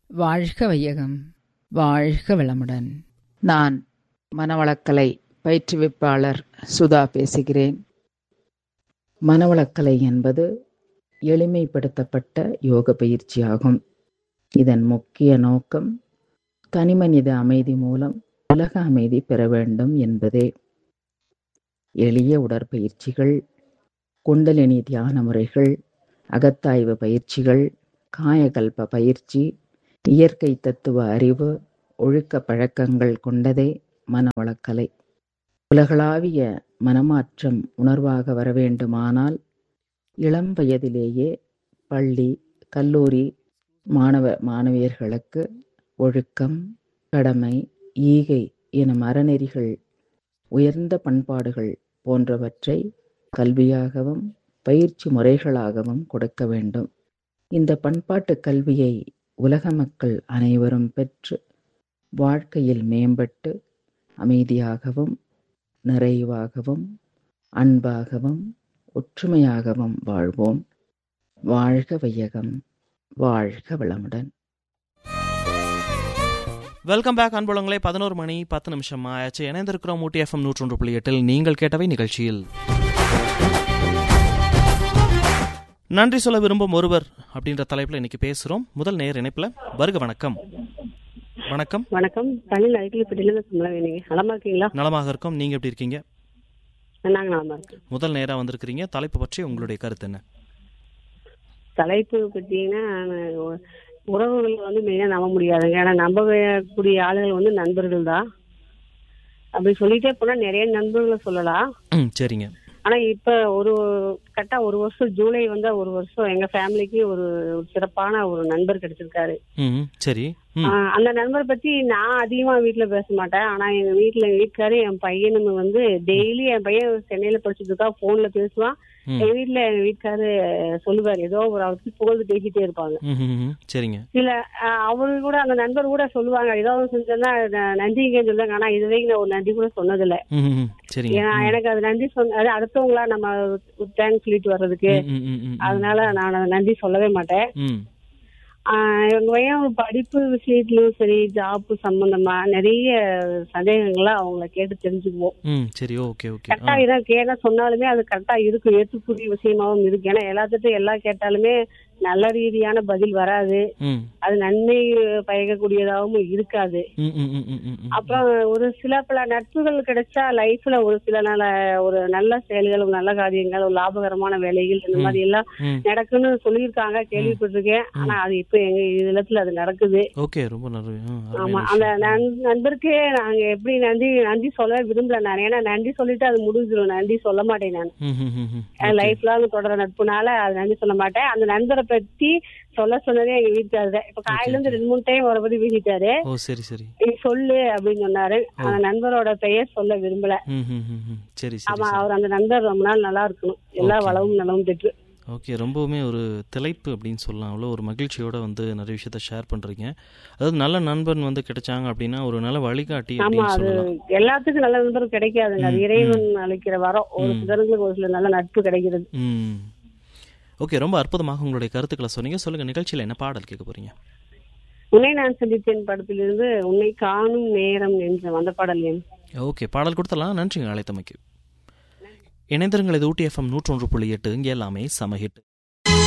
வாழ்க வையகம் வாழ்க வளமுடன் நான் மனவளக்கலை பயிற்றுவிப்பாளர் சுதா பேசுகிறேன் மனவளக்கலை என்பது எளிமைப்படுத்தப்பட்ட யோக பயிற்சியாகும் இதன் முக்கிய நோக்கம் தனிமனித அமைதி மூலம் உலக அமைதி பெற வேண்டும் என்பதே எளிய உடற்பயிற்சிகள் குண்டலினி தியான முறைகள் அகத்தாய்வு பயிற்சிகள் காயகல்ப பயிற்சி இயற்கை தத்துவ அறிவு ஒழுக்க பழக்கங்கள் கொண்டதே மனவளக்கலை உலகளாவிய மனமாற்றம் உணர்வாக வர வேண்டுமானால் இளம் வயதிலேயே பள்ளி கல்லூரி மாணவ மாணவியர்களுக்கு ஒழுக்கம் கடமை ஈகை எனும் அறநெறிகள் உயர்ந்த பண்பாடுகள் போன்றவற்றை கல்வியாகவும் பயிற்சி முறைகளாகவும் கொடுக்க வேண்டும் இந்த பண்பாட்டு கல்வியை உலக மக்கள் அனைவரும் பெற்று வாழ்க்கையில் மேம்பட்டு அமைதியாகவும் நிறைவாகவும் அன்பாகவும் ஒற்றுமையாகவும் வாழ்வோம் வாழ்க வையகம் வாழ்க வளமுடன் வெல்கம் பேக் அன்புலங்களே பதினோரு மணி பத்து நிமிஷம் ஆயாச்சு இணைந்திருக்கிறோம் ஊட்டி எஃப்எம் நூற்றொன்று புள்ளி எட்டில் நீங்கள் கேட்டவை நிகழ்ச்சியில் நன்றி சொல்ல விரும்பும் ஒருவர் அப்படின்ற தலைப்பில் இன்னைக்கு பேசுகிறோம் முதல் நேர் இணைப்பில் வருக வணக்கம் வணக்கம் வணக்கம் தமிழ் அழைக்கலப்பட்டியிலிருந்து சொல்ல வேணுங்க நலமா இருக்கீங்களா நலமாக இருக்கோம் நீங்கள் எப்படி இருக்கீங்க நாங்க நலமா இருக்கோம் முதல் நேராக வந்திருக்கிறீங்க தலைப்பு பற்றி உங்களுடைய கருத்து என்ன தலைப்பு பார்த்தீங்கன்னா நான் உ- உறவுகள் வந்து மெயினாக நம்ப முடியாதுங்க ஏன்னா நம்பக்கூடிய ஆளுகள் வந்து நண்பர்கள் தான் அப்படி சொல்லிட்டே போனா நிறைய நண்பர்களை சொல்லலாம் ம் சரிங்க ஆனா இப்ப ஒரு கரெக்டா ஒரு வருஷம் ஜூலை வந்தா ஒரு வருஷம் எங்க ஃபேமிலிக்கு ஒரு ஒரு சிறப்பான ஒரு நண்பர் கிடைச்சிருக்காரு ம் சரி ம் ஆஹ் அந்த நண்பரை பத்தி நான் அதிகமா வீட்ல பேச மாட்டேன் ஆனா எங்க வீட்ல எங்க வீட்டுக்காரு என் பையனும் வந்து டெய்லி என் பையன் சென்னையில படிச்சுட்டு இருக்கா போன்ல பேசுவான் ம். எங்க வீட்ல எங்க வீட்டுக்காரு சொல்லுவாரு ஏதோ ஒரு அவருக்கு புகழ்ந்து பேசிட்டே இருப்பாங்க ம் ம், ம் சரிங்க சில ஆஹ் அவரு கூட அந்த நண்பர் கூட சொல்லுவாங்க ஏதாவது செஞ்சேன்னா நான் நன்றிங்கன்னு சொல்லுவாங்க ஆனா இது வரைக்கும் நான் ஒரு நன்றி கூட சொன்னதில்ல ம் ம், ம் சரிங்க ஏன்னா எனக்கு அது நன்றி சொன்ன அது அடுத்தவங்களா நம்ம தேங்க்ஸ் சொல்லிட்டு வர்றதுக்கு ம் ம் ம், ம் ம் அதனால நான் அதை நன்றி சொல்லவே மாட்டேன் ம் ஆஹ் எங்க பையன் படிப்பு விஷயத்துலயும் சரி ஜாப் சம்பந்தமா நிறைய சந்தேகங்களை அவங்கள கேட்டு தெரிஞ்சுக்குவோம் ம் சரி ஓகே ஓகே கரெக்டா இதான் கேட்ட சொன்னாலுமே அது கரெக்டா இருக்கும் ஏற்றுக்கூடிய விஷயமாவும் இருக்கு ஏன்னா எல்லாத்துட்டும் எல்லாம் கேட்டாலுமே நல்ல ரீதியான பதில் வராது ம் அது நன்மை பயக்கக்கூடியதாகவும் இருக்காது ம் ம் ம் ம் ம் ம் அப்புறம் ஒரு சில பல நட்புகள் கிடைச்சா லைஃப்ல ஒரு சில நல்ல ஒரு நல்ல செயல்கள் ஒரு நல்ல காரியங்கள் ஒரு லாபகரமான வேலைகள் இந்த மாதிரி எல்லாம் ம் நடக்குன்னு சொல்லியிருக்காங்க கேள்விப்பட்டிருக்கேன் ஆனா அது இப்ப எங்க இதுலத்துல அது நடக்குது ஓகே ரொம்ப நல்ல ஆ, அருமையான ஆமா விஷயம். அந்த நண்- நண்பருக்கு நாங்க எப்படி நன்றி நன்றி சொல்ல விரும்பல நான் ஏன்னா நன்றி சொல்லிட்டு அது முடிஞ்சிடும் நன்றி சொல்ல மாட்டேன் நான் ம் ம் ம் ம் லைஃப் லாங் தொடர நட்புனால அது நன்றி சொல்ல மாட்டேன் அந்த நண்பரை பத்தி சொல்ல சொன்னதே எங்க வீட்டுக்காரர் இப்ப காலையில இருந்து ரெண்டு மூணு டைம் அவரை பத்தி பேசிட்டாரு ஓ சரி சரி நீ சொல்லு அப்படின்னு சொன்னாரு அந்த நண்பரோட பெயர் சொல்ல விரும்பல ம் ம் ம் ம் சரி சரி ஆமா அவர் அந்த நண்பர் ரொம்ப நாள் நல்லா இருக்கணும் எல்லா வளமும் நலமும் பெற்று ஓகே ரொம்பவுமே ஒரு திளைப்பு அப்படின்னு சொல்லலாம் அவ்வளோ ஒரு மகிழ்ச்சியோட வந்து நிறைய விஷயத்த ஷேர் பண்ணுறீங்க அதாவது நல்ல நண்பன் வந்து கிடைச்சாங்க அப்படின்னா ஒரு நல்ல வழிகாட்டி ஆமா அப்படின்னு அது சொல்லலாம் எல்லாத்துக்கும் நல்ல நண்பர் கிடைக்காதுங்க அது இறைவன் அளிக்கிற வரம் ஒரு சிலருக்கு ஒரு சில நல்ல நட்பு கிடைக்கிறது ம் ஓகே ரொம்ப அற்புதமாக உங்களுடைய கருத்துக்களை சொன்னீங்க சொல்லுங்கள் நிகழ்ச்சியில் என்ன பாடல் கேட்க போகிறீங்க உன்னை நான் சந்தித்தேன் படத்திலிருந்து உன்னை காணும் நேரம் என்ற வந்த பாடல் எண் ஓகே பாடல் கொடுத்தலாம் நன்றிங்க அழைத்தமைக்கு இணைந்திருங்கள் இது ஊட்டி எஃப்எம் நூற்றொன்று புள்ளி எட்டு இங்கே எல்லாமே சமஹிட்